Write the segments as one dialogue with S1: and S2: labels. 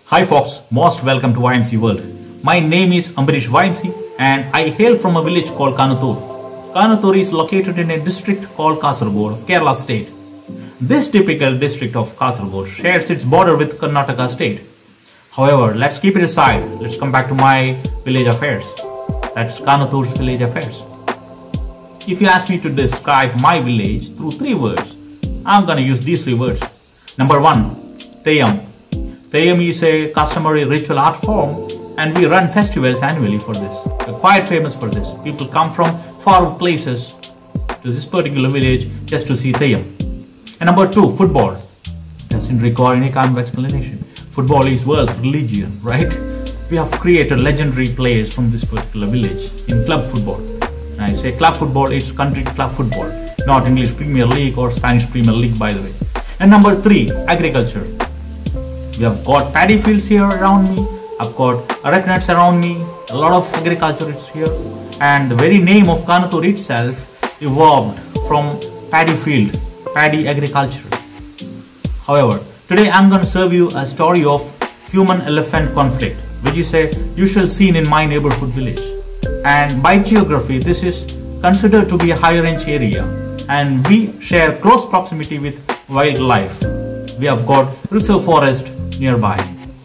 S1: Hi folks, most welcome to YMC World. My name is Ambarish YMC and I hail from a village called Kanatur. Kanatur is located in a district called Kasaragod of Kerala state. This typical district of Kasaragod shares its border with Karnataka state. However, let's keep it aside. Let's come back to my village affairs. That's Kanatur's village affairs. If you ask me to describe my village through three words, I'm gonna use these three words. Number one, Teyam. Teyam is a customary ritual art form and we run festivals annually for this. We're quite famous for this. People come from far off places to this particular village just to see Teyam. And number two, football. Doesn't require any kind of explanation. Football is world's religion, right? We have created legendary players from this particular village in club football. And I say club football, it's country club football, not English Premier League or Spanish Premier League, by the way. And number three, agriculture. We have got paddy fields here around me. I've got areca around me. A lot of agriculture is here. And the very name of Kanatur itself evolved from paddy field, paddy agriculture. However, today I'm going to serve you a story of human-elephant conflict, which is a usual scene in my neighborhood village. And by geography, this is considered to be a high-range area, and we share close proximity with wildlife. We have got reserve forest nearby.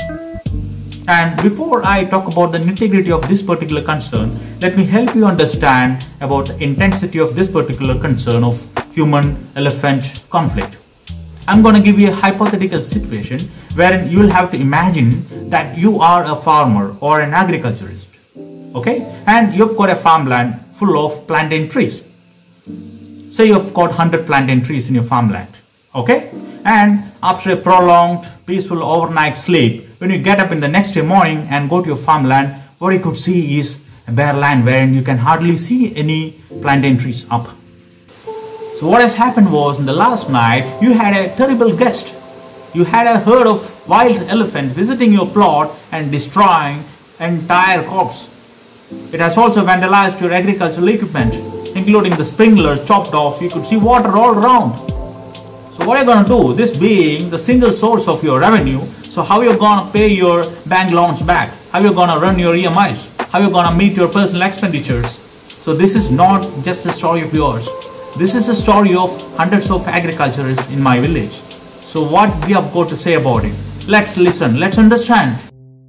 S1: And before I talk about the nitty-gritty of this particular concern, let me help you understand about the intensity of this particular concern of human-elephant conflict. I'm going to give you a hypothetical situation wherein you will have to imagine that you are a farmer or an agriculturist. Okay? And you've got a farmland full of plantain trees. Say you've got 100 plantain trees in your farmland. Okay? And after a prolonged, peaceful overnight sleep, when you get up in the next day morning and go to your farmland, what you could see is a bare land wherein you can hardly see any plantain trees up. So what has happened was in the last night you had a terrible guest. You had a herd of wild elephants visiting your plot and destroying entire crops. It has also vandalized your agricultural equipment, including the sprinklers chopped off. You could see water all around. So what are you gonna do? This being the single source of your revenue. So how you gonna pay your bank loans back? How you gonna run your EMIs? How you gonna meet your personal expenditures? So this is not just a story of yours. This is a story of hundreds of agriculturists in my village. So what we have got to say about it? Let's listen, let's understand.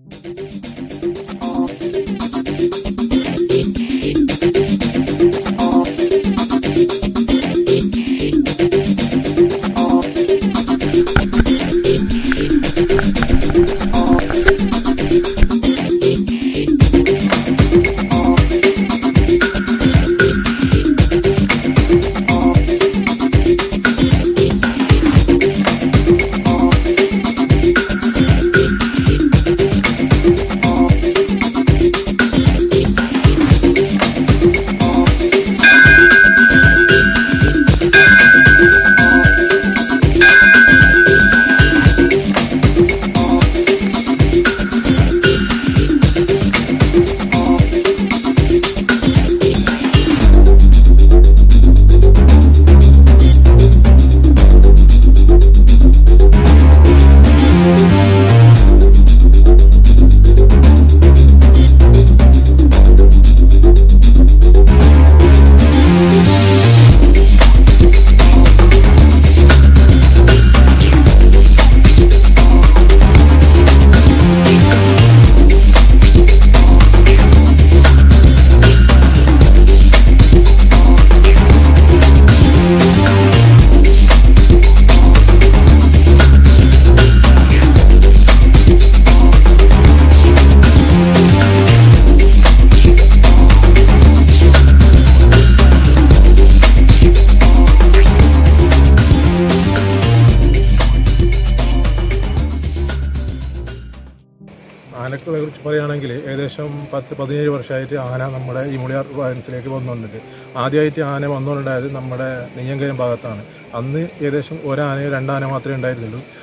S2: ആനകളെ കുറിച്ച് പറയുകയാണെങ്കിൽ ഏകദേശം പത്ത് പതിനേഴ് വർഷമായിട്ട് ആന നമ്മുടെ ഈ മുളിയാർ വനത്തിലേക്ക് വന്നുകൊണ്ടിട്ടുണ്ട് ആദ്യമായിട്ട് ആന വന്നുകൊണ്ടുണ്ടായത് നമ്മുടെ നെയ്യങ്കയം ഭാഗത്താണ് അന്ന് ഏകദേശം ഒരാനയോ രണ്ടാന മാത്രമേ ഉണ്ടായിരുന്നുള്ളൂ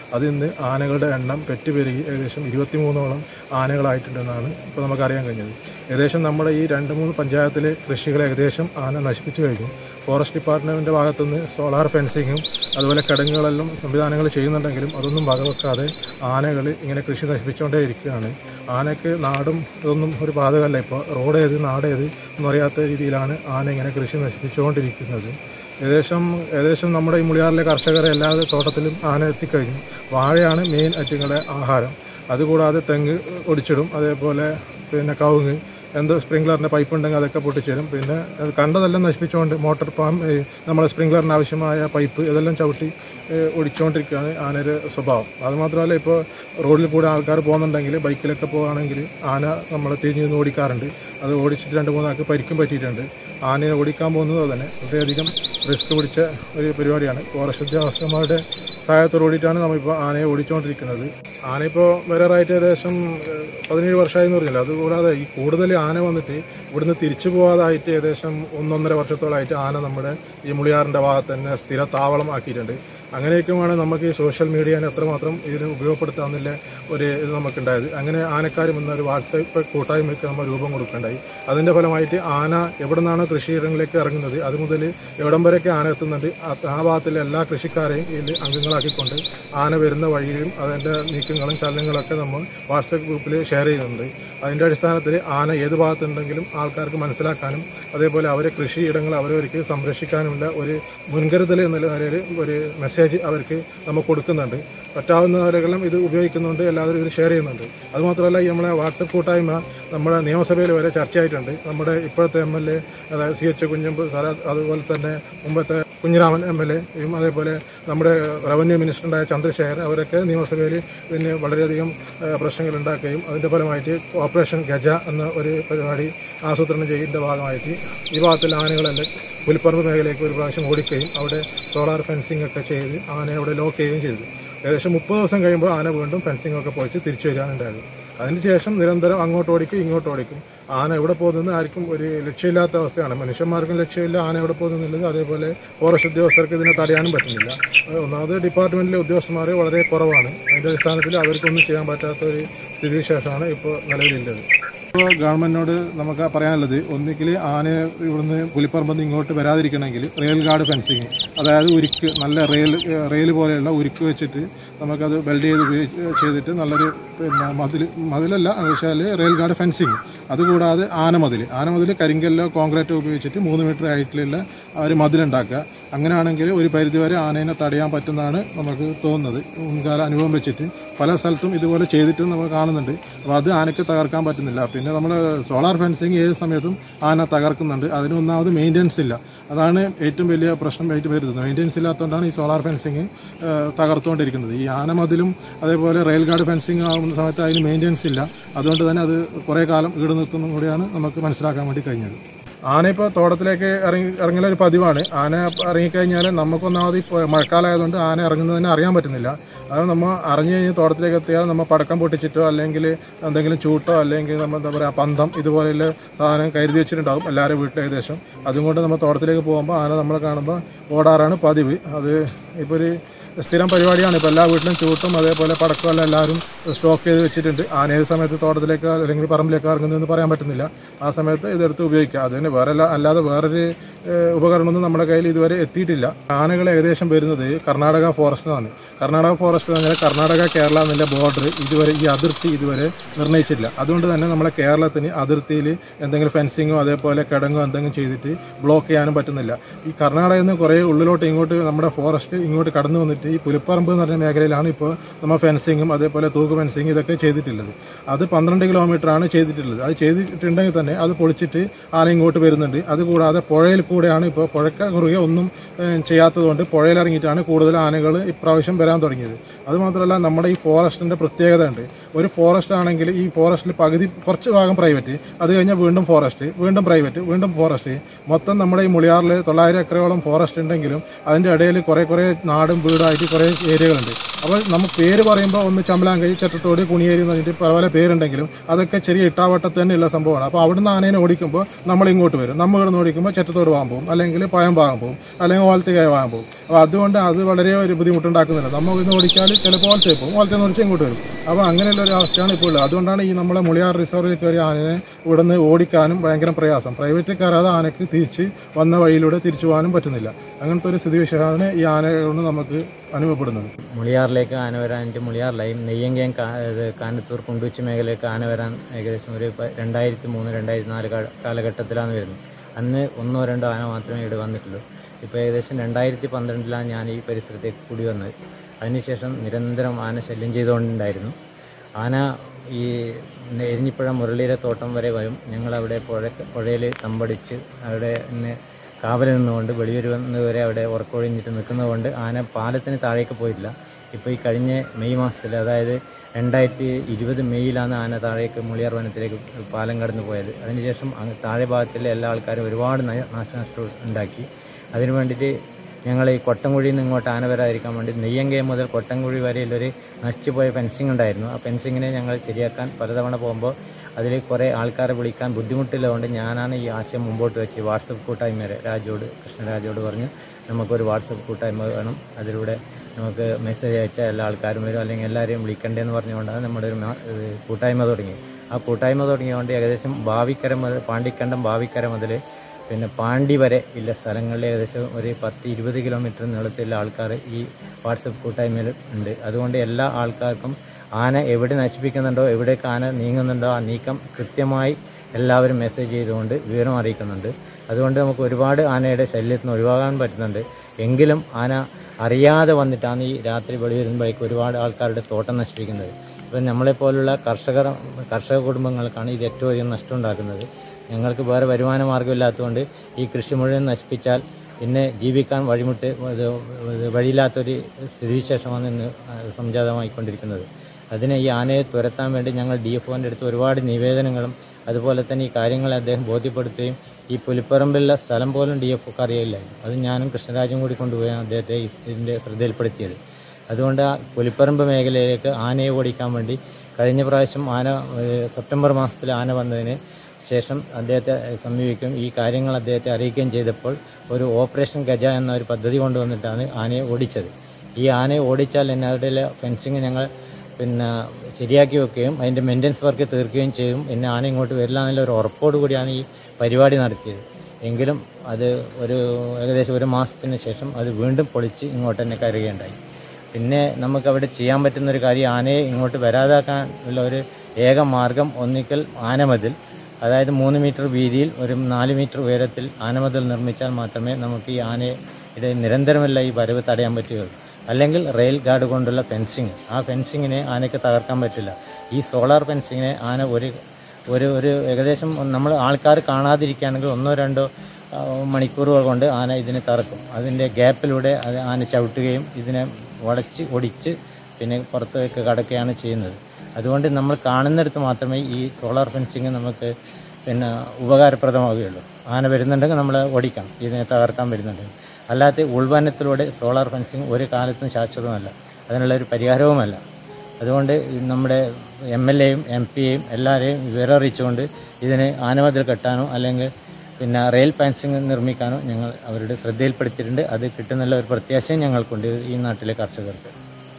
S2: അത് ഇന്ന് ആനകളുടെ എണ്ണം പെറ്റുപെരുകി ഏകദേശം ഇരുപത്തിമൂന്നോളം ആനകളായിട്ടുണ്ടെന്നാണ് ഇപ്പോൾ നമുക്ക് അറിയാൻ കഴിഞ്ഞത് ഏകദേശം നമ്മുടെ ഈ രണ്ട് മൂന്ന് പഞ്ചായത്തിലെ കൃഷികൾ ഏകദേശം ആന നശിപ്പിച്ചു കഴിഞ്ഞു ഫോറസ്റ്റ് ഡിപ്പാർട്ട്മെൻറ്റിൻ്റെ ഭാഗത്തുനിന്ന് സോളാർ ഫെൻസിങ്ങും അതുപോലെ കിടങ്ങുകളെല്ലാം സംവിധാനങ്ങൾ ചെയ്യുന്നുണ്ടെങ്കിലും അതൊന്നും വകവെക്കാതെ ആനകൾ ഇങ്ങനെ കൃഷി നശിപ്പിച്ചുകൊണ്ടേ ഇരിക്കുകയാണ് ആനയ്ക്ക് നാടും ഇതൊന്നും ഒരു ബാധകമല്ല ഇപ്പോൾ റോഡ് ഏത് നാട് ഏത് എന്നറിയാത്ത രീതിയിലാണ് ആന ഇങ്ങനെ കൃഷി നശിപ്പിച്ചുകൊണ്ടിരിക്കുന്നത് ഏകദേശം ഏകദേശം നമ്മുടെ ഈ മുളിയാറിലെ കർഷകരെ എല്ലാ തോട്ടത്തിലും ആന എത്തിക്കഴിഞ്ഞു വാഴയാണ് മെയിൻ അറ്റുങ്ങളുടെ ആഹാരം അതുകൂടാതെ തെങ്ങ് ഒടിച്ചിടും അതേപോലെ പിന്നെ കവുങ്ങ് എന്ത് സ്പ്രിംഗ്ലറിൻ്റെ പൈപ്പ് ഉണ്ടെങ്കിൽ അതൊക്കെ പൊട്ടിച്ചേരും പിന്നെ അത് കണ്ടതെല്ലാം നശിപ്പിച്ചുകൊണ്ട് മോട്ടോർ പാമ്പ് നമ്മുടെ സ്പ്രിംഗ്ലറിന് ആവശ്യമായ പൈപ്പ് ഇതെല്ലാം ചവിട്ടി ഏഹ്, ഒടിച്ചുകൊണ്ടിരിക്കുകയാണ് ആനയുടെ സ്വഭാവം അതുമാത്രമല്ല ഇപ്പോൾ റോഡിൽ കൂടെ ആൾക്കാർ പോകുന്നുണ്ടെങ്കിൽ ബൈക്കിലൊക്കെ പോകുകയാണെങ്കിൽ ആന നമ്മൾ തിരിഞ്ഞു നിന്ന് ഓടിക്കാറുണ്ട് അത് ഓടിച്ചിട്ട് രണ്ട് മൂന്നാൾക്ക് പരിക്കും പറ്റിയിട്ടുണ്ട് ആനയെ ഓടിക്കാൻ പോകുന്നത് തന്നെ വളരെയധികം റിസ്ക് പിടിച്ച ഒരു പരിപാടിയാണ് ഫോറസ്റ്റ് ഉദ്യോഗസ്ഥന്മാരുടെ സഹായത്തോട് കൂടിയിട്ടാണ് നമ്മളിപ്പോൾ ആനയെ ഓടിച്ചുകൊണ്ടിരിക്കുന്നത് ആനയിപ്പോൾ വരാറായിട്ട് ഏകദേശം ഏഹ്, പതിനേഴ് വർഷമായി എന്ന് പറഞ്ഞില്ല അതുകൂടാതെ ഈ കൂടുതൽ ആന വന്നിട്ട് ഇവിടുന്ന് തിരിച്ചു പോകാതായിട്ട് ഏകദേശം ഒന്നൊന്നര വർഷത്തോളമായിട്ട് ആന നമ്മുടെ ഈ മുളിയാറിൻ്റെ ഭാഗത്ത് തന്നെ സ്ഥിര താവളം ആക്കിയിട്ടുണ്ട് അങ്ങനെയൊക്കെയാണ് നമുക്ക് ഈ സോഷ്യൽ മീഡിയനെ എത്രമാത്രം ഇതിന് ഉപയോഗപ്പെടുത്താമെന്നുള്ള ഒരു ഇത് നമുക്കുണ്ടായത് അങ്ങനെ ആനക്കാരും എന്നൊരു വാട്സപ്പ് കൂട്ടായ്മയ്ക്ക് നമ്മൾ രൂപം കൊടുക്കേണ്ടായി അതിന്റെ ഫലമായിട്ട് ആന എവിടെ നിന്നാണോ കൃഷിയിടങ്ങളിലേക്ക് ഇറങ്ങുന്നത് അത് മുതൽ എവിടം വരെയൊക്കെ ആന എത്തുന്നുണ്ട് ആ- ആ ഭാഗത്തിലെ എല്ലാ കൃഷിക്കാരെയും ഇതിൽ അംഗങ്ങളാക്കിക്കൊണ്ട് ആന വരുന്ന വഴിയും അതിന്റെ നീക്കങ്ങളും ചലനങ്ങളൊക്കെ നമ്മൾ വാട്സപ്പ് ഗ്രൂപ്പിൽ ഷെയർ ചെയ്യുന്നുണ്ട് അതിന്റെ അടിസ്ഥാനത്തിൽ ആന ഏത് ഭാഗത്തുണ്ടെങ്കിലും ആൾക്കാർക്ക് മനസ്സിലാക്കാനും അതേപോലെ അവരെ കൃഷിയിടങ്ങൾ അവരവർക്ക് സംരക്ഷിക്കാനുമുള്ള ഒരു മുൻകരുതൽ എന്ന നിലയിൽ ഒരു മെസ്സേജ് അവർക്ക് നമ്മൾ കൊടുക്കുന്നുണ്ട് പറ്റാവുന്നവരെല്ലാം ഇത് ഉപയോഗിക്കുന്നുണ്ട് എല്ലാവരും ഇത് ഷെയർ ചെയ്യുന്നുണ്ട് അതുമാത്രമല്ല ഈ നമ്മളെ വാട്സപ്പ് കൂട്ടായ്മ നമ്മുടെ നിയമസഭയിൽ വരെ ചർച്ചയായിട്ടുണ്ട് നമ്മുടെ ഇപ്പോഴത്തെ എം എൽ എ അതായത് സി എച്ച് കുഞ്ഞമ്പ് സാറ് അതുപോലെ തന്നെ മുമ്പത്തെ കുഞ്ഞിരാമൻ എം എൽ എയും അതേപോലെ നമ്മുടെ റവന്യൂ മിനിസ്റ്ററുണ്ടായ ചന്ദ്രശേഖർ അവരൊക്കെ നിയമസഭയിൽ ഇതിന് വളരെയധികം ഏഹ്, പ്രശ്നങ്ങൾ ഉണ്ടാക്കുകയും അതിന്റെ ഫലമായിട്ട് ഓപ്പറേഷൻ ഗജ എന്ന ഒരു പരിപാടി ആസൂത്രണം ചെയ്യുന്നതിന്റെ ഭാഗമായിട്ട് ഈ ഭാഗത്തുള്ള ആനകളെല്ലാം പുലിപ്പറമ്പ് മേഖലയ്ക്ക് ഒരു പ്രാവശ്യം ഓടിക്കുകയും അവിടെ സോളാർ ഫെൻസിംഗ് ഒക്കെ ചെയ്ത് ആനയെ അവിടെ ലോക്ക് ചെയ്യുകയും ചെയ്തു ഏകദേശം മുപ്പത് ദിവസം കഴിയുമ്പോൾ ആന വീണ്ടും ഫെൻസിംഗ് ഒക്കെ പൊളിച്ച് തിരിച്ചു വരികയാണ് ഉണ്ടായത് അതിനുശേഷം നിരന്തരം അങ്ങോട്ട് ഓടിക്കും ഇങ്ങോട്ട് ഓടിക്കും ആന എവിടെ പോകുന്നത് ആർക്കും ഒരു ലക്ഷ്യമില്ലാത്ത അവസ്ഥയാണ് മനുഷ്യന്മാർക്കും ലക്ഷ്യമില്ല ആന എവിടെ പോകുന്നുള്ളത് അതേപോലെ ഫോറസ്റ്റ് ഉദ്യോഗസ്ഥർക്ക് ഇതിനെ തടയാനും പറ്റുന്നില്ല അത് ഒന്നാമത് ഡിപ്പാർട്ട്മെന്റിലെ ഉദ്യോഗസ്ഥന്മാർ വളരെ കുറവാണ് അതിന്റെ അടിസ്ഥാനത്തിൽ അവർക്കൊന്നും ചെയ്യാൻ പറ്റാത്ത ഒരു സ്ഥിതിവിശേഷമാണ് ഇപ്പോൾ നിലവിലുള്ളത് ഇപ്പോൾ ഗവൺമെന്റിനോട് നമുക്ക് പറയാനുള്ളത് ഒന്നുകിൽ ആനയെ ഇവിടുന്ന് പുലിപ്പറമ്പിൽ നിന്ന് ഇങ്ങോട്ട് വരാതിരിക്കണമെങ്കിൽ റെയിൽ ഗാർഡ് ഫെൻസിങ് അതായത് ഉരുക്ക് നല്ല റെയിൽ റെയിൽ പോലെയുള്ള ഉരുക്ക് വെച്ചിട്ട് നമുക്കത് വെൽഡ് ചെയ്ത് ഉപയോഗിച്ച് ചെയ്തിട്ട് നല്ലൊരു പിന്നെ മതിൽ മതിലല്ല എന്ന് വെച്ചാൽ റെയിൽ ഗാർഡ് ഫെൻസിങ് അതുകൂടാതെ ആനമതിൽ ആനമതിൽ കരിങ്കല്ലോ കോൺക്രീറ്റോ ഉപയോഗിച്ചിട്ട് മൂന്ന് മീറ്റർ ഹൈറ്റിലുള്ള ആ ഒരു മതിലുണ്ടാക്കുക അങ്ങനെയാണെങ്കിൽ ഒരു പരിധിവരെ ആനേനെ തടയാൻ പറ്റുന്നതാണ് നമുക്ക് തോന്നുന്നത് മുൻകാല അനുഭവം വെച്ചിട്ട് പല സ്ഥലത്തും ഇതുപോലെ ചെയ്തിട്ട് നമ്മൾ കാണുന്നുണ്ട് അപ്പോൾ അത് ആനയ്ക്ക് തകർക്കാൻ പറ്റുന്നില്ല പിന്നെ നമ്മൾ സോളാർ ഫെൻസിങ് ഏത് സമയത്തും ആന തകർക്കുന്നുണ്ട് അതിന് ഒന്നാമത് മെയിൻ്റെനൻസ് ഇല്ല അതാണ് ഏറ്റവും വലിയ പ്രശ്നമായിട്ട് വരുന്നത് മെയിൻ്റെനൻസ് ഇല്ലാത്തതുകൊണ്ടാണ് ഈ സോളാർ ഫെൻസിങ് തകർത്തുകൊണ്ടിരിക്കുന്നത് ഈ ആനമതിലും അതേപോലെ റെയിൽ ഗാർഡ് ഫെൻസിങ് ആകുന്ന സമയത്ത് അതിന് മെയിൻ്റെനൻസ് ഇല്ല അതുകൊണ്ട് തന്നെ അത് കുറേ കാലം ഈട് നിൽക്കുന്നതും കൂടിയാണ് നമുക്ക് മനസ്സിലാക്കാൻ വേണ്ടി കഴിഞ്ഞത് ആന ഇപ്പോൾ തോട്ടത്തിലേക്ക് ഇറങ്ങി ഇറങ്ങുന്ന ഒരു പതിവാണ് ആന ഇറങ്ങിക്കഴിഞ്ഞാൽ നമുക്കൊന്നാമത് ഇപ്പോൾ മഴക്കാലമായതുകൊണ്ട് ആന ഇറങ്ങുന്നതിനെ അറിയാൻ പറ്റുന്നില്ല അത് നമ്മൾ അറിഞ്ഞു കഴിഞ്ഞ് തോട്ടത്തിലേക്ക് എത്തിയാൽ നമ്മൾ പടക്കം പൊട്ടിച്ചിട്ടോ അല്ലെങ്കിൽ എന്തെങ്കിലും ചൂട്ടോ അല്ലെങ്കിൽ നമ്മൾ എന്താ പറയുക പന്തം ഇതുപോലെയുള്ള സാധനം കരുതി വെച്ചിട്ടുണ്ടാവും എല്ലാവരും വീട്ടിൽ ഏകദേശം അതുകൊണ്ട് നമ്മൾ തോട്ടത്തിലേക്ക് പോകുമ്പോൾ ആന നമ്മളെ കാണുമ്പോൾ ഓടാറാണ് പതിവ് അത് ഇപ്പോൾ ഒരു സ്ഥിരം പരിപാടിയാണ് ഇപ്പോൾ എല്ലാ വീട്ടിലും ചൂട്ടും അതേപോലെ പടക്കമെല്ലാം എല്ലാവരും സ്റ്റോക്ക് ചെയ്ത് വെച്ചിട്ടുണ്ട് ആന ഏത് സമയത്ത് തോട്ടത്തിലേക്ക് അല്ലെങ്കിൽ പറമ്പിലേക്ക് ഇറങ്ങുന്നതെന്ന് പറയാൻ പറ്റുന്നില്ല ആ സമയത്ത് ഇതെടുത്ത് ഉപയോഗിക്കുക അതിന് വേറെ അല്ല- അല്ലാതെ വേറൊരു ഏഹ്, ഉപകരണമൊന്നും നമ്മുടെ കയ്യിൽ ഇതുവരെ എത്തിയിട്ടില്ല ആനകൾ ഏകദേശം വരുന്നത് കർണാടക ഫോറസ്റ്റിൽ നിന്നാണ് കർണാടക ഫോറസ്റ്റ് അങ്ങനെ കർണാടക കേരള എന്നുള്ള ബോർഡർ ഇതുവരെ ഈ അതിർത്തി ഇതുവരെ നിർണ്ണയിച്ചിട്ടില്ല അതുകൊണ്ട് തന്നെ നമ്മളെ കേരളത്തിന് അതിർത്തിയിൽ എന്തെങ്കിലും ഫെൻസിങ്ങോ അതേപോലെ കിടങ്ങോ എന്തെങ്കിലും ചെയ്തിട്ട് ബ്ലോക്ക് ചെയ്യാനും പറ്റുന്നില്ല ഈ കർണാടകയിൽ നിന്ന് കുറേ ഉള്ളിലോട്ട് ഇങ്ങോട്ട് നമ്മുടെ ഫോറസ്റ്റ് ഇങ്ങോട്ട് കടന്നു വന്നിട്ട് ഈ പുലിപ്പറമ്പ് എന്ന് പറഞ്ഞ മേഖലയിലാണ് ഇപ്പോൾ നമ്മൾ ഫെൻസിങ്ങും അതേപോലെ തൂക്ക് ഫെൻസിങ് ഇതൊക്കെ ചെയ്തിട്ടുള്ളത് അത് പന്ത്രണ്ട് കിലോമീറ്റർ ആണ് ചെയ്തിട്ടുള്ളത് അത് ചെയ്തിട്ടുണ്ടെങ്കിൽ തന്നെ അത് പൊളിച്ചിട്ട് ആന ഇങ്ങോട്ട് വരുന്നുണ്ട് അതുകൂടാതെ പുഴയിൽ കൂടെയാണ് ഇപ്പോൾ പുഴക്ക കുറുകെ ഒന്നും ഏഹ്, ചെയ്യാത്തതുകൊണ്ട് പുഴയിൽ ഇറങ്ങിയിട്ടാണ് കൂടുതൽ ആനകൾ ഇപ്രാവശ്യം വരാൻ തുടങ്ങിയത് അതുമാത്രമല്ല നമ്മുടെ ഈ ഫോറസ്റ്റിന്റെ പ്രത്യേകത ഉണ്ട് ഒരു ഫോറസ്റ്റ് ആണെങ്കിൽ ഈ ഫോറസ്റ്റിൽ പകുതി കുറച്ച് ഭാഗം പ്രൈവറ്റ് അത് കഴിഞ്ഞാൽ വീണ്ടും ഫോറസ്റ്റ് വീണ്ടും പ്രൈവറ്റ് വീണ്ടും ഫോറസ്റ്റ് മൊത്തം നമ്മുടെ ഈ മുളിയാറിൽ തൊള്ളായിരം ഏക്കറോളം ഫോറസ്റ്റ് ഉണ്ടെങ്കിലും അതിന്റെ ഇടയിൽ കുറെ കുറെ നാടും വീടായിട്ട് കുറെ ഏരിയകളുണ്ട് അപ്പോൾ നമുക്ക് പേര് പറയുമ്പോൾ ഒന്ന് ചമ്പലാങ്കൈ ചെറ്റത്തോട് കുണിയേരി എന്ന് പറഞ്ഞിട്ട് പല പല പേരുണ്ടെങ്കിലും അതൊക്കെ ചെറിയ ഇട്ടാവട്ടത്ത് തന്നെയുള്ള സംഭവമാണ് അപ്പോൾ അവിടുന്ന് ആനേനെ ഓടിക്കുമ്പോൾ നമ്മൾ ഇങ്ങോട്ട് വരും നമ്മൾ ഇവിടുന്ന് ഓടിക്കുമ്പോൾ ചെറ്റത്തോട് വാങ്ങാൻ പോകും അല്ലെങ്കിൽ പയം വാങ്ങാൻ പോകും അല്ലെങ്കിൽ ഓലത്തേക്കായ വാങ്ങാൻ പോകും അപ്പോൾ അതുകൊണ്ട് അത് വളരെ ഒരു ബുദ്ധിമുട്ടുണ്ടാക്കുന്നില്ല നമ്മൾ ഇവിടുന്ന് ഓടിച്ചാൽ ചിലപ്പോൾ ഓലത്തേ പോകും ഓലത്തെ ഓടിച്ച് ഇങ്ങോട്ട് വരും അപ്പോൾ അങ്ങനെയുള്ള ഒരു അവസ്ഥയാണ് ഇപ്പോൾ ഉള്ളത് അതുകൊണ്ടാണ് ഈ നമ്മളെ മുളിയാർ റിസർവിൽ കയറിയ ആനയെ ഇവിടുന്ന് ഓടിക്കാനും ഭയങ്കര പ്രയാസം പ്രൈവറ്റ് കയറാതെ ആനയ്ക്ക് തിരിച്ച് വന്ന വഴിയിലൂടെ തിരിച്ചു പോകാനും പറ്റുന്നില്ല അങ്ങനത്തെ ഒരു സ്ഥിതിവിശേഷമാണ് ഈ ആന കൊണ്ട് നമുക്ക് അനുഭവപ്പെടുന്നത്
S3: മുളിയാറിലേക്ക് ആന വരാനായിട്ട് മുളിയാറിലായും നെയ്യങ്കയം കാ ഇത് കാനത്തൂർ കുണ്ടുവച്ചി മേഖലയിലേക്ക് ആന വരാൻ ഏകദേശം ഒരു പ- രണ്ടായിരത്തി മൂന്ന് രണ്ടായിരത്തി നാല് കാ- കാലഘട്ടത്തിലാണ് വരുന്നത് അന്ന് ഒന്നോ രണ്ടോ ആന മാത്രമേ ഇവിടെ വന്നിട്ടുള്ളൂ ഇപ്പോൾ ഏകദേശം രണ്ടായിരത്തി പന്ത്രണ്ടിലാണ് ഞാൻ ഈ പരിസരത്തേക്ക് കൂടി വന്നത് അതിനുശേഷം നിരന്തരം ആന ശല്യം ചെയ്തുകൊണ്ടുണ്ടായിരുന്നു ആന ഈ എരിഞ്ഞിപ്പുഴ മുരളീര തോട്ടം വരെ വരും ഞങ്ങളവിടെ പുഴ പുഴയിൽ തമ്പടിച്ച് അവിടെ നിന്ന് കാവൽ നിന്നുകൊണ്ട് വെളിയൊരു വരെ അവിടെ ഉറക്കൊഴിഞ്ഞിട്ട് നിൽക്കുന്നതുകൊണ്ട് ആന പാലത്തിന് താഴേക്ക് പോയിട്ടില്ല ഇപ്പോൾ ഈ കഴിഞ്ഞ മെയ് മാസത്തിൽ അതായത് രണ്ടായിരത്തി ഇരുപത് മെയ്യിലാണ് ആന താഴേക്ക് മുളിയാർ വനത്തിലേക്ക് പാലം കടന്നു പോയത് അതിനുശേഷം അങ്ങ് താഴെ ഭാഗത്തിലെ എല്ലാ ആൾക്കാരും ഒരുപാട് നയ- നാശനഷ്ടം ഉണ്ടാക്കി അതിനു വേണ്ടിയിട്ട് ഞങ്ങൾ ഈ കൊട്ടംകുഴിയിൽ നിന്ന് ഇങ്ങോട്ട് ആന വരാതിരിക്കാൻ വേണ്ടി നെയ്യങ്കയം മുതൽ കൊട്ടംകുഴി വരെയുള്ളൊരു നശിച്ചുപോയ ഫെൻസിങ് ഉണ്ടായിരുന്നു ആ ഫെൻസിങ്ങിനെ ഞങ്ങൾ ശരിയാക്കാൻ പലതവണ പോകുമ്പോൾ അതിൽ കുറേ ആൾക്കാരെ വിളിക്കാൻ ബുദ്ധിമുട്ടില്ലതുകൊണ്ട് ഞാനാണ് ഈ ആശയം മുമ്പോട്ട് വെച്ച് വാട്സപ്പ് കൂട്ടായ്മ വരെ രാജോട് കൃഷ്ണരാജോട് പറഞ്ഞു നമുക്കൊരു വാട്സപ്പ് കൂട്ടായ്മ വേണം അതിലൂടെ നമുക്ക് മെസ്സേജ് അയച്ച എല്ലാ ആൾക്കാരും വരും അല്ലെങ്കിൽ എല്ലാവരെയും വിളിക്കണ്ടേന്ന് പറഞ്ഞുകൊണ്ടാണ് നമ്മുടെ ഒരു മാ- ഇത് കൂട്ടായ്മ തുടങ്ങി ആ കൂട്ടായ്മ തുടങ്ങിയതുകൊണ്ട് ഏകദേശം ഭാവിക്കര മുതൽ പാണ്ടിക്കണ്ടം ഭാവിക്കര മുതൽ പിന്നെ പാണ്ടി വരെ ഉള്ള സ്ഥലങ്ങളിൽ ഏകദേശം ഒരു പത്ത് ഇരുപത് കിലോമീറ്റർ നീളത്തിലുള്ള ആൾക്കാർ ഈ വാട്സപ്പ് കൂട്ടായ്മയിൽ ഉണ്ട് അതുകൊണ്ട് എല്ലാ ആൾക്കാർക്കും ആന എവിടെ നശിപ്പിക്കുന്നുണ്ടോ എവിടേക്ക് ആന നീങ്ങുന്നുണ്ടോ ആ നീക്കം കൃത്യമായി എല്ലാവരും മെസ്സേജ് ചെയ്തുകൊണ്ട് വിവരം അറിയിക്കുന്നുണ്ട് അതുകൊണ്ട് നമുക്ക് ഒരുപാട് ആനയുടെ ശല്യത്തിൽ നിന്ന് ഒഴിവാകാൻ പറ്റുന്നുണ്ട് എങ്കിലും ആന അറിയാതെ വന്നിട്ടാണ് ഈ രാത്രി വെളി വരുമ്പോഴേക്ക് ഒരുപാട് ആൾക്കാരുടെ തോട്ടം നശിപ്പിക്കുന്നത് ഇപ്പം നമ്മളെപ്പോലുള്ള കർഷകർ കർഷക കുടുംബങ്ങൾക്കാണ് ഇത് ഏറ്റവും അധികം നഷ്ടം ഉണ്ടാക്കുന്നത് ഞങ്ങൾക്ക് വേറെ വരുമാന മാർഗ്ഗമില്ലാത്തതുകൊണ്ട് ഈ കൃഷി മുഴുവൻ നശിപ്പിച്ചാൽ പിന്നെ ജീവിക്കാൻ വഴിമുട്ട് ഇത് ഇത് വഴിയില്ലാത്തൊരു സ്ഥിതിവിശേഷമാണ് ഇന്ന് സംജാതമായിക്കൊണ്ടിരിക്കുന്നത് അതിനെ ഈ ആനയെ തുരത്താൻ വേണ്ടി ഞങ്ങൾ ഡി എഫ് ഒൻ്റെ അടുത്ത് ഒരുപാട് നിവേദനങ്ങളും അതുപോലെ തന്നെ ഈ കാര്യങ്ങളെ അദ്ദേഹം ബോധ്യപ്പെടുത്തുകയും ഈ പുലിപ്പറമ്പിലുള്ള സ്ഥലം പോലും ഡി എഫ് ഒക്കെ അറിയില്ലായിരുന്നു അത് ഞാനും കൃഷ്ണരാജും കൂടി കൊണ്ടുപോയാണ് അദ്ദേഹത്തെ ഇതിൻ്റെ ശ്രദ്ധയിൽപ്പെടുത്തിയത് അതുകൊണ്ട് ആ പുലിപ്പറമ്പ് മേഖലയിലേക്ക് ആനയെ ഓടിക്കാൻ വേണ്ടി കഴിഞ്ഞ പ്രാവശ്യം ആന ഏഹ്, സെപ്റ്റംബർ മാസത്തിൽ ആന വന്നതിന് ശേഷം അദ്ദേഹത്തെ സമീപിക്കുകയും ഈ കാര്യങ്ങൾ അദ്ദേഹത്തെ അറിയിക്കുകയും ചെയ്തപ്പോൾ ഒരു ഓപ്പറേഷൻ ഗജ എന്ന ഒരു പദ്ധതി കൊണ്ടുവന്നിട്ടാണ് ആനയെ ഓടിച്ചത് ഈ ആനയെ ഓടിച്ചാൽ തന്നെ അവരുടെ ഫെൻസിങ് ഞങ്ങൾ പിന്നെ ശരിയാക്കി വെക്കുകയും അതിൻ്റെ മെയിൻ്റനൻസ് വർക്ക് തീർക്കുകയും ചെയ്യും പിന്നെ ആന ഇങ്ങോട്ട് വരില്ല എന്നുള്ള ഒരു ഉറപ്പോട് കൂടിയാണ് ഈ പരിപാടി നടത്തിയത് എങ്കിലും അത് ഒരു ഏകദേശം ഒരു മാസത്തിന് ശേഷം അത് വീണ്ടും പൊളിച്ച് ഇങ്ങോട്ട് തന്നെ കയറുകയുണ്ടായി പിന്നെ നമുക്ക് അവിടെ ചെയ്യാൻ പറ്റുന്ന ഒരു കാര്യം ആനയെ ഇങ്ങോട്ട് വരാതാക്കാൻ ഉള്ള ഒരു ഏക മാർഗം ഒന്നിക്കൽ ആനമതിൽ അതായത് മൂന്ന് മീറ്റർ വീതിയിൽ ഒരു നാല് മീറ്റർ ഉയരത്തിൽ ആനമതിൽ നിർമ്മിച്ചാൽ മാത്രമേ നമുക്ക് ഈ ആനയുടെ നിരന്തരമല്ല ഈ വരവ് തടയാൻ പറ്റുകയുള്ളൂ അല്ലെങ്കിൽ റെയിൽ ഗാർഡ് കൊണ്ടുള്ള ഫെൻസിങ് ആ ഫെൻസിങ്ങിനെ ആനയ്ക്ക് തകർക്കാൻ പറ്റില്ല ഈ സോളാർ ഫെൻസിങ്ങിനെ ആന ഒരു ഒരു ഒരു ഏകദേശം നമ്മൾ ആൾക്കാർ കാണാതിരിക്കുകയാണെങ്കിൽ ഒന്നോ രണ്ടോ ആ, മണിക്കൂറുകൾ കൊണ്ട് ആന ഇതിനെ തറക്കും അതിൻ്റെ ഗ്യാപ്പിലൂടെ അത് ആന ചവിട്ടുകയും ഇതിനെ വളച്ച് ഒടിച്ച് പിന്നെ പുറത്തേക്ക് കടക്കുകയാണ് ചെയ്യുന്നത് അതുകൊണ്ട് നമ്മൾ കാണുന്നിടത്ത് മാത്രമേ ഈ സോളാർ ഫെൻസിങ് നമുക്ക് പിന്നെ ഉപകാരപ്രദമാവുകയുള്ളൂ ആന വരുന്നുണ്ടെങ്കിൽ നമ്മൾ ഓടിക്കണം ഇതിനെ തകർക്കാൻ വരുന്നുണ്ടെങ്കിൽ അല്ലാതെ ഉൾവനത്തിലൂടെ സോളാർ ഫെൻസിങ് ഒരു കാലത്തും ശാശ്വതമല്ല അതിനുള്ള ഒരു പരിഹാരവുമല്ല അതുകൊണ്ട് നമ്മുടെ എം എൽ എയും എം പിയെയും എല്ലാവരെയും വിവരറിയിച്ചുകൊണ്ട് ഇതിന് ആനമതിൽ കെട്ടാനോ അല്ലെങ്കിൽ പിന്നെ റെയിൽ ഫെൻസിങ് നിർമ്മിക്കാനോ ഞങ്ങൾ അവരുടെ ശ്രദ്ധയിൽപ്പെടുത്തിയിട്ടുണ്ട് അത് കിട്ടുന്നുള്ള ഒരു പ്രത്യാശയും ഞങ്ങൾക്കുണ്ട് ഈ നാട്ടിലെ കർഷകർക്ക്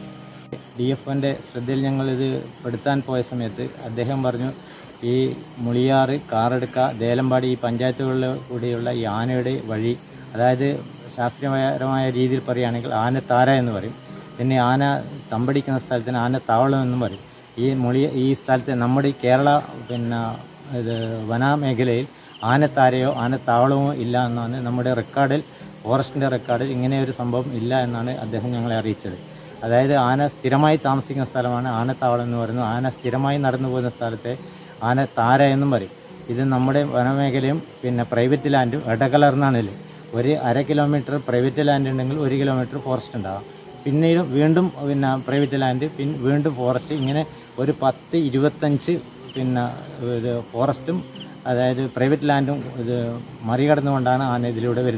S3: ഡി എഫ് ഒൻ്റെ ശ്രദ്ധയിൽ ഞങ്ങളിത് പെടുത്താൻ പോയ സമയത്ത് അദ്ദേഹം പറഞ്ഞു ഈ മുളിയാറ് കാറെടുക്ക ദേലമ്പാടി ഈ പഞ്ചായത്തുകളിൽ കൂടിയുള്ള ഈ ആനയുടെ വഴി അതായത് ശാസ്ത്രീയപരമായ രീതിയിൽ പറയുകയാണെങ്കിൽ ആനത്താര എന്ന് പറയും പിന്നെ ആന തമ്പടിക്കുന്ന സ്ഥലത്തിന് ആന താവളം എന്നും പറയും ഈ മുളി ഈ സ്ഥലത്ത് നമ്മുടെ ഈ കേരള പിന്നെ ഇത് വനമേഖലയിൽ ആനത്താരയോ ആനത്താവളമോ ഇല്ല എന്നാണ് നമ്മുടെ റെക്കോർഡിൽ ഫോറസ്റ്റിൻ്റെ റെക്കോർഡിൽ ഇങ്ങനെ ഒരു സംഭവം ഇല്ല എന്നാണ് അദ്ദേഹം ഞങ്ങളെ അറിയിച്ചത് അതായത് ആന സ്ഥിരമായി താമസിക്കുന്ന സ്ഥലമാണ് ആനത്താവളം എന്ന് പറയുന്നത് ആന സ്ഥിരമായി നടന്നു പോകുന്ന സ്ഥലത്തെ ആന താര എന്നും പറയും ഇത് നമ്മുടെ വനമേഖലയും പിന്നെ പ്രൈവറ്റ് ലാൻഡും ഇടകലർന്നാണില്ല ഒരു അര കിലോമീറ്റർ പ്രൈവറ്റ് ലാൻഡ് ഉണ്ടെങ്കിൽ ഒരു കിലോമീറ്റർ ഫോറസ്റ്റ് ഉണ്ടാകും പിന്നീട് വീണ്ടും പിന്നെ പ്രൈവറ്റ് ലാൻഡ് പിന്നെ വീണ്ടും ഫോറസ്റ്റ് ഇങ്ങനെ ഒരു പത്ത് ഇരുപത്തഞ്ച് പിന്നെ ഇത് ഫോറസ്റ്റും അതായത് പ്രൈവറ്റ് ലാൻഡും ഇത് മറികടന്നുകൊണ്ടാണ് ആന ഇതിലൂടെ വരുന്നത്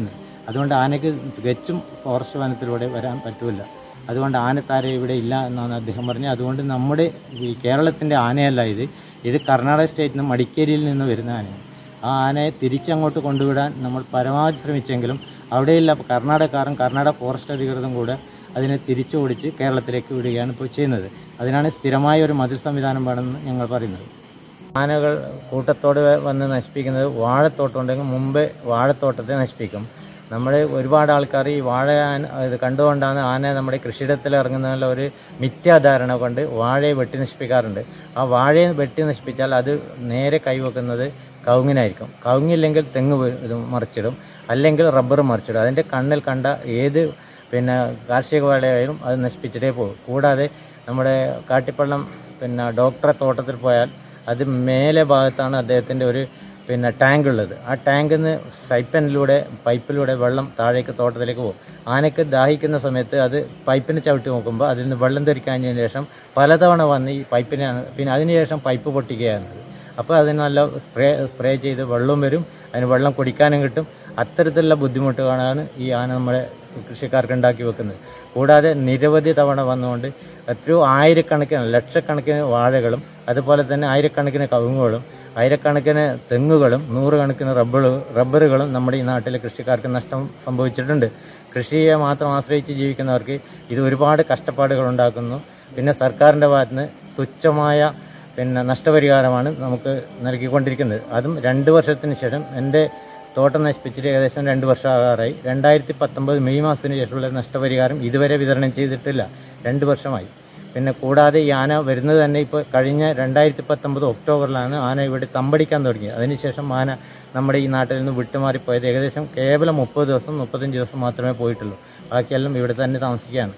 S3: അതുകൊണ്ട് ആനയ്ക്ക് തികച്ചും ഫോറസ്റ്റ് വനത്തിലൂടെ വരാൻ പറ്റില്ല അതുകൊണ്ട് ആനത്താര ഇവിടെ ഇല്ല എന്നാണ് അദ്ദേഹം പറഞ്ഞത് അതുകൊണ്ട് നമ്മുടെ ഈ കേരളത്തിൻ്റെ ആനയല്ല ഇത് ഇത് കർണാടക സ്റ്റേറ്റിൽ നിന്ന് മടിക്കേരിയിൽ നിന്ന് വരുന്ന ആനയാണ് ആ ആനയെ തിരിച്ചങ്ങോട്ട് കൊണ്ടുവിടാൻ നമ്മൾ പരമാവധി ശ്രമിച്ചെങ്കിലും അവിടെയുള്ള കർണാടകക്കാരും കർണാടക ഫോറസ്റ്റ് അധികൃതരും കൂടെ അതിനെ തിരിച്ചു ഓടിച്ച് കേരളത്തിലേക്ക് വിടുകയാണ് ഇപ്പോൾ ചെയ്യുന്നത് അതിനാണ് സ്ഥിരമായ ഒരു മതിൽ സംവിധാനം വേണമെന്ന് ഞങ്ങൾ പറയുന്നത് ആനകൾ കൂട്ടത്തോടെ വന്ന് നശിപ്പിക്കുന്നത് വാഴത്തോട്ടമുണ്ടെങ്കിൽ മുമ്പേ വാഴത്തോട്ടത്തെ നശിപ്പിക്കും നമ്മൾ ഒരുപാട് ആൾക്കാർ ഈ വാഴ ആന ഇത് കണ്ടുകൊണ്ടാണ് ആന നമ്മുടെ കൃഷിയിടത്തിൽ ഇറങ്ങുന്നതിനുള്ള ഒരു മിഥ്യാധാരണ കൊണ്ട് വാഴയെ വെട്ടി നശിപ്പിക്കാറുണ്ട് ആ വാഴയെ വെട്ടി നശിപ്പിച്ചാൽ അത് നേരെ കൈവെക്കുന്നത് കവുങ്ങിനായിരിക്കും കവുങ്ങില്ലെങ്കിൽ തെങ്ങ് വീ- ഇത് മറിച്ചിടും അല്ലെങ്കിൽ റബ്ബർ മറിച്ചിടും അതിൻ്റെ കണ്ണിൽ കണ്ട ഏത് പിന്നെ കാർഷിക വാഴയായാലും അത് നശിപ്പിച്ചിട്ടേ പോകും കൂടാതെ നമ്മുടെ കാട്ടിപ്പള്ളം പിന്നെ ഡോക്ടറെ തോട്ടത്തിൽ പോയാൽ അത് മേലെ ഭാഗത്താണ് അദ്ദേഹത്തിൻ്റെ ഒരു പിന്നെ ടാങ്ക് ഉള്ളത് ആ ടാങ്കിൽ നിന്ന് സൈപ്പനിലൂടെ പൈപ്പിലൂടെ വെള്ളം താഴേക്ക് തോട്ടത്തിലേക്ക് പോകും ആനയ്ക്ക് ദാഹിക്കുന്ന സമയത്ത് അത് പൈപ്പിന് ചവിട്ടി നോക്കുമ്പോൾ അതിൽ നിന്ന് വെള്ളം തെറിക്കാഞ്ഞതിന് ശേഷം പലതവണ വന്ന് ഈ പൈപ്പിനാണ് പിന്നെ അതിനുശേഷം പൈപ്പ് പൊട്ടിക്കുകയാണ് അപ്പോൾ അതിന് നല്ല സ്പ്രേ സ്പ്രേ ചെയ്ത് വെള്ളവും വരും അതിന് വെള്ളം കുടിക്കാനും കിട്ടും അത്തരത്തിലുള്ള ബുദ്ധിമുട്ടുകളാണ് ഈ ആന നമ്മുടെ കൃഷിക്കാർക്ക് ഉണ്ടാക്കി വെക്കുന്നത് കൂടാതെ നിരവധി തവണ വന്നുകൊണ്ട് എത്രയോ ആയിരക്കണക്കിന് ലക്ഷക്കണക്കിന് വാഴകളും അതുപോലെ തന്നെ ആയിരക്കണക്കിന് കവുങ്ങുകളും ആയിരക്കണക്കിന് തെങ്ങുകളും നൂറുകണക്കിന് റബ്ബർ റബ്ബറുകളും നമ്മുടെ ഈ നാട്ടിലെ കൃഷിക്കാർക്ക് നഷ്ടം സംഭവിച്ചിട്ടുണ്ട് കൃഷിയെ മാത്രം ആശ്രയിച്ച് ജീവിക്കുന്നവർക്ക് ഇത് ഒരുപാട് കഷ്ടപ്പാടുകൾ ഉണ്ടാക്കുന്നു പിന്നെ സർക്കാരിൻ്റെ ഭാഗത്ത് നിന്ന് തുച്ഛമായ പിന്നെ നഷ്ടപരിഹാരമാണ് നമുക്ക് നൽകിക്കൊണ്ടിരിക്കുന്നത് അതും രണ്ട് വർഷത്തിന് ശേഷം എൻ്റെ തോട്ടം നശിപ്പിച്ചിട്ട് ഏകദേശം രണ്ട് വർഷം ആകാറായി രണ്ടായിരത്തി പത്തൊമ്പത് മെയ് മാസത്തിന് ശേഷമുള്ള നഷ്ടപരിഹാരം ഇതുവരെ വിതരണം ചെയ്തിട്ടില്ല രണ്ട് വർഷമായി പിന്നെ കൂടാതെ ഈ ആന വരുന്നത് തന്നെ ഇപ്പോൾ കഴിഞ്ഞ രണ്ടായിരത്തി പത്തൊമ്പത് ഒക്ടോബറിലാണ് ആന ഇവിടെ തമ്പടിക്കാൻ തുടങ്ങിയത് അതിനുശേഷം ആന നമ്മുടെ ഈ നാട്ടിൽ നിന്ന് വിട്ടുമാറിപ്പോയത് ഏകദേശം കേവലം മുപ്പത് ദിവസം മുപ്പത്തഞ്ച് ദിവസം മാത്രമേ പോയിട്ടുള്ളൂ ബാക്കിയെല്ലാം ഇവിടെ തന്നെ താമസിക്കുകയാണ്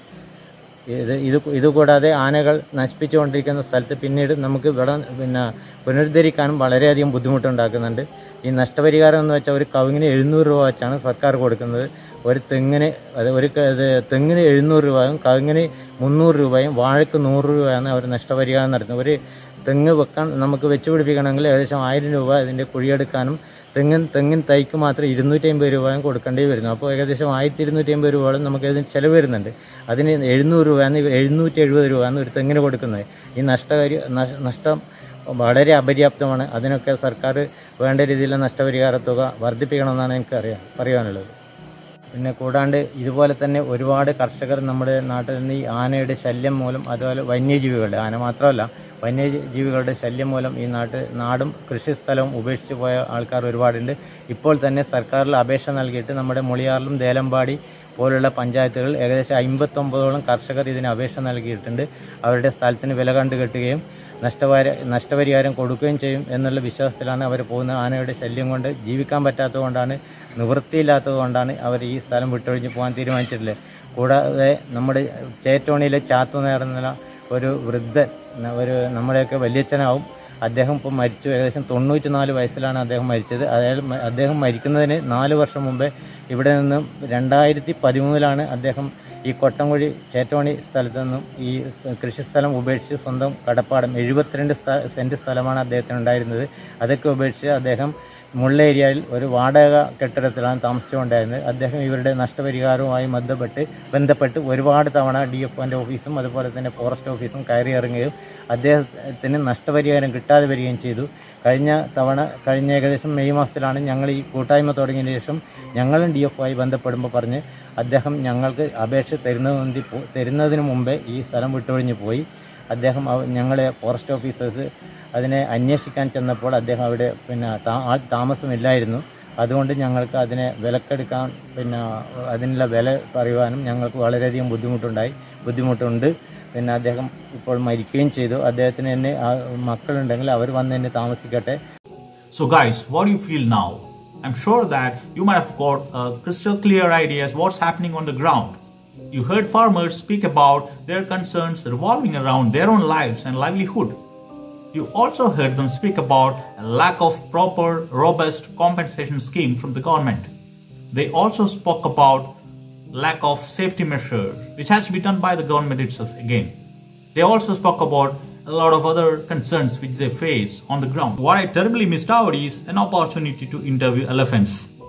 S3: ഇത് ഇത് ഇത് കൂടാതെ ആനകൾ നശിപ്പിച്ചുകൊണ്ടിരിക്കുന്ന സ്ഥലത്ത് പിന്നീട് നമുക്ക് ഇവിടെ പിന്നെ പുനരുദ്ധരിക്കാനും വളരെയധികം ബുദ്ധിമുട്ടുണ്ടാക്കുന്നുണ്ട് ഈ നഷ്ടപരിഹാരം എന്ന് വെച്ചാൽ ഒരു കവുങ്ങിന് എഴുന്നൂറ് രൂപ വെച്ചാണ് സർക്കാർ കൊടുക്കുന്നത് ഒരു തെങ്ങിന് അത് ഒരു ക- ഇത് തെങ്ങിന് എഴുന്നൂറ് രൂപയും കവുങ്ങിന് മുന്നൂറ് രൂപയും വാഴയ്ക്ക് നൂറ് രൂപയാണ് അവർ നഷ്ടപരിഹാരം നടത്തുന്നത് ഒരു തെങ്ങ് വെക്കാൻ നമുക്ക് വെച്ച് പിടിപ്പിക്കണമെങ്കിൽ ഏകദേശം ആയിരം രൂപ ഇതിൻ്റെ കുഴിയെടുക്കാനും തെങ്ങിൻ തെങ്ങിൻ തൈക്ക് മാത്രം ഇരുന്നൂറ്റി അമ്പത് രൂപയും കൊടുക്കേണ്ടി വരുന്നു അപ്പോൾ ഏകദേശം ആയിരത്തി ഇരുന്നൂറ്റി അമ്പത് രൂപയോളം നമുക്ക് ഇതിന് ചിലവ് വരുന്നുണ്ട് അതിന് എഴുന്നൂറ് രൂപയാണ് എഴുന്നൂറ്റി എഴുപത് രൂപയാണ് ഒരു തെങ്ങിന് കൊടുക്കുന്നത് ഈ നഷ്ടകാരി നഷ്- നഷ്ടം വളരെ അപര്യാപ്തമാണ് അതിനൊക്കെ സർക്കാർ വേണ്ട രീതിയിലുള്ള നഷ്ടപരിഹാര തുക വർദ്ധിപ്പിക്കണമെന്നാണ് എനിക്ക് അറിയാൻ പറയാനുള്ളത് പിന്നെ കൂടാണ്ട് ഇതുപോലെ തന്നെ ഒരുപാട് കർഷകർ നമ്മുടെ നാട്ടിൽ നിന്ന് ഈ ആനയുടെ ശല്യം മൂലം അതുപോലെ വന്യജീവികളുടെ ആന മാത്രമല്ല വന്യജീവികളുടെ ശല്യം മൂലം ഈ നാട്ട് നാടും കൃഷിസ്ഥലവും ഉപേക്ഷിച്ച് പോയ ആൾക്കാർ ഒരുപാടുണ്ട് ഇപ്പോൾ തന്നെ സർക്കാരിൽ അപേക്ഷ നൽകിയിട്ട് നമ്മുടെ മുളിയാറിലും ദേലമ്പാടി പോലുള്ള പഞ്ചായത്തുകൾ ഏകദേശം അമ്പത്തൊമ്പതോളം കർഷകർ ഇതിന് അപേക്ഷ നൽകിയിട്ടുണ്ട് അവരുടെ സ്ഥലത്തിന് വില കണ്ടു കെട്ടുകയും നഷ്ടപരി നഷ്ടപരിഹാരം കൊടുക്കുകയും ചെയ്യും എന്നുള്ള വിശ്വാസത്തിലാണ് അവർ പോകുന്നത് ആനയുടെ ശല്യം കൊണ്ട് ജീവിക്കാൻ പറ്റാത്തതുകൊണ്ടാണ് നിവൃത്തിയില്ലാത്തത് കൊണ്ടാണ് അവർ ഈ സ്ഥലം വിട്ടൊഴിഞ്ഞ് പോകാൻ തീരുമാനിച്ചിട്ടുള്ളത് കൂടാതെ നമ്മുടെ ചേറ്റോണിയിലെ ചാത്തു നേർന്ന ഒരു വൃദ്ധൻ ന- ഒരു നമ്മുടെയൊക്കെ വല്യച്ഛനാവും അദ്ദേഹം ഇപ്പോൾ മരിച്ചു ഏകദേശം തൊണ്ണൂറ്റി നാല് വയസ്സിലാണ് അദ്ദേഹം മരിച്ചത് അതായത് മ- അദ്ദേഹം മരിക്കുന്നതിന് നാല് വർഷം മുമ്പേ ഇവിടെ നിന്നും രണ്ടായിരത്തി പതിമൂന്നിലാണ് അദ്ദേഹം ഈ കൊട്ടംകുഴി ചേറ്റോണി സ്ഥലത്ത് നിന്നും ഈ കൃഷിസ്ഥലം ഉപേക്ഷിച്ച് സ്വന്തം കടപ്പാടം എഴുപത്തിരണ്ട് സ്ഥ സെൻറ്റ് സ്ഥലമാണ് അദ്ദേഹത്തിന് ഉണ്ടായിരുന്നത് അതൊക്കെ ഉപേക്ഷിച്ച് അദ്ദേഹം മുള്ളേരിയയിൽ ഒരു വാടക കെട്ടിടത്തിലാണ് താമസിച്ചുകൊണ്ടായിരുന്നത് അദ്ദേഹം ഇവരുടെ നഷ്ടപരിഹാരവുമായി ബന്ധപ്പെട്ട് ബന്ധപ്പെട്ട് ഒരുപാട് തവണ ഡി എഫ് ഒൻ്റെ ഓഫീസും അതുപോലെ തന്നെ ഫോറസ്റ്റ് ഓഫീസും കയറി ഇറങ്ങുകയും അദ്ദേഹത്തിന് നഷ്ടപരിഹാരം കിട്ടാതെ വരികയും ചെയ്തു കഴിഞ്ഞ തവണ കഴിഞ്ഞ ഏകദേശം മെയ് മാസത്തിലാണ് ഞങ്ങൾ ഈ കൂട്ടായ്മ തുടങ്ങിയതിന് ശേഷം ഞങ്ങളും ഡി എഫ് ആയി ബന്ധപ്പെടുമ്പോൾ പറഞ്ഞ് അദ്ദേഹം ഞങ്ങൾക്ക് അപേക്ഷ തരുന്നതിന് പോ- തരുന്നതിന് മുമ്പേ ഈ സ്ഥലം വിട്ടൊഴിഞ്ഞു പോയി അദ്ദേഹം അവ- ഞങ്ങളെ ഫോറസ്റ്റ് ഓഫീസേഴ്സ് അതിനെ അന്വേഷിക്കാൻ ചെന്നപ്പോൾ അദ്ദേഹം അവിടെ പിന്നെ താ- ആ താമസമില്ലായിരുന്നു അതുകൊണ്ട് ഞങ്ങൾക്ക് അതിനെ വിലക്കെടുക്കാൻ പിന്നെ അതിനുള്ള വില പറയുവാനും ഞങ്ങൾക്ക് വളരെയധികം ബുദ്ധിമുട്ടുണ്ടായി ബുദ്ധിമുട്ടുണ്ട് പിന്നെ അദ്ദേഹം ഇപ്പോൾ മരിക്കുകയും ചെയ്തു അദ്ദേഹത്തിന് തന്നെ ആ മക്കളുണ്ടെങ്കിൽ അവർ വന്ന് എന്നെ താമസിക്കട്ടെ
S1: So, guys, what do you feel now? I'm sure that you might have got a crystal clear ideas what's happening on the ground. You heard farmers speak about their concerns revolving around their own lives and livelihood. You also heard them speak about a lack of proper, robust compensation scheme from the government. They also spoke about lack of safety measures, which has to be done by the government itself again. They also spoke about a lot of other concerns which they face on the ground. What I terribly missed out is an opportunity to interview elephants.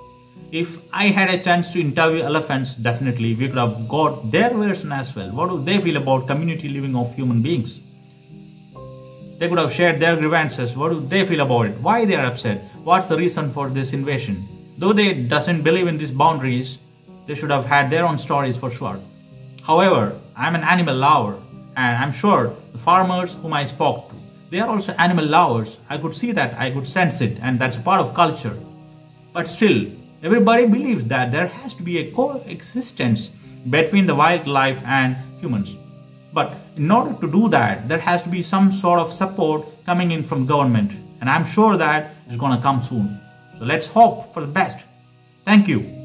S1: If I had a chance to interview elephants, definitely we could have got their version as well. What do they feel about community living of human beings? They could have shared their grievances. What do they feel about it? Why they are upset? What's the reason for this invasion? Though they doesn't believe in these boundaries, they should have had their own stories for sure. However, I'm an animal lover, and I'm sure the farmers whom I spoke to, they are also animal lovers. I could see that, I could sense it, and that's a part of culture. But still, everybody believes that there has to be a coexistence between the wildlife and humans. But in order to do that, there has to be some sort of support coming in from government, and I'm sure that is going to come soon. So let's hope for the best. Thank you.